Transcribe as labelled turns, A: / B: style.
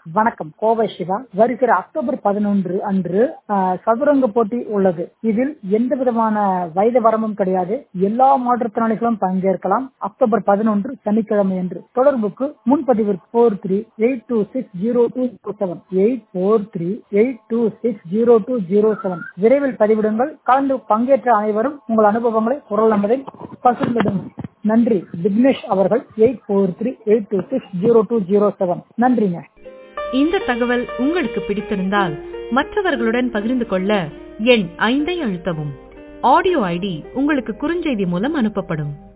A: வணக்கம் கோவை சிவா வருகிற அக்டோபர் பதினொன்று அன்று ஆஹ், சதுரங்க போட்டி உள்ளது இதில் எந்த விதமான வயது வரம்பும் கிடையாது எல்லா மாற்றுத்திறனாளிகளும் பங்கேற்கலாம் அக்டோபர் பதினொன்று சனிக்கிழமை அன்று தொடர்புக்கு முன்பதிவிற்கு four three eight two six zero two zero seven eight four three eight two six zero two zero seven விரைவில் பதிவிடுங்கள் கலந்து பங்கேற்ற அனைவரும் உங்கள் அனுபவங்களை குரல் நம்பதை பகிர்ந்திடுங்கள் நன்றி விக்னேஷ் அவர்கள் eight four three eight two six zero two zero seven நன்றிங்க
B: இந்த தகவல் உங்களுக்கு பிடித்திருந்தால் மற்றவர்களுடன் பகிர்ந்து கொள்ள எண் ஐந்தை அழுத்தவும் ஆடியோ ஐடி உங்களுக்கு குறுஞ்செய்தி மூலம் அனுப்பப்படும்